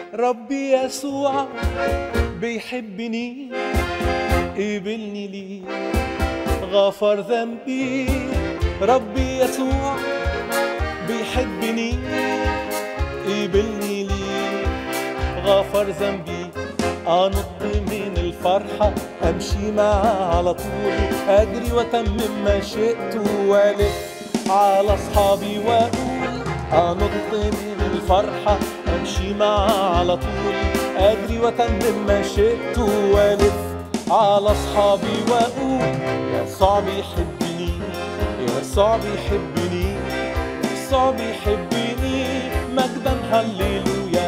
ربي يسوع بيحبني قبلني ليه غفر ذنبي ربي يسوع بيحبني قبلني ليه غفر ذنبي أنط من الفرحة أمشي معاه على طول أجري وأتمم ما شئت وألف على أصحابي وأقول أنط من الفرحة أمشي معاه على طول أجري وأتمم ما شئت وألف على أصحابي وأقول يسوع بيحبني يسوع بيحبني يسوع بيحبني مجدا هللويا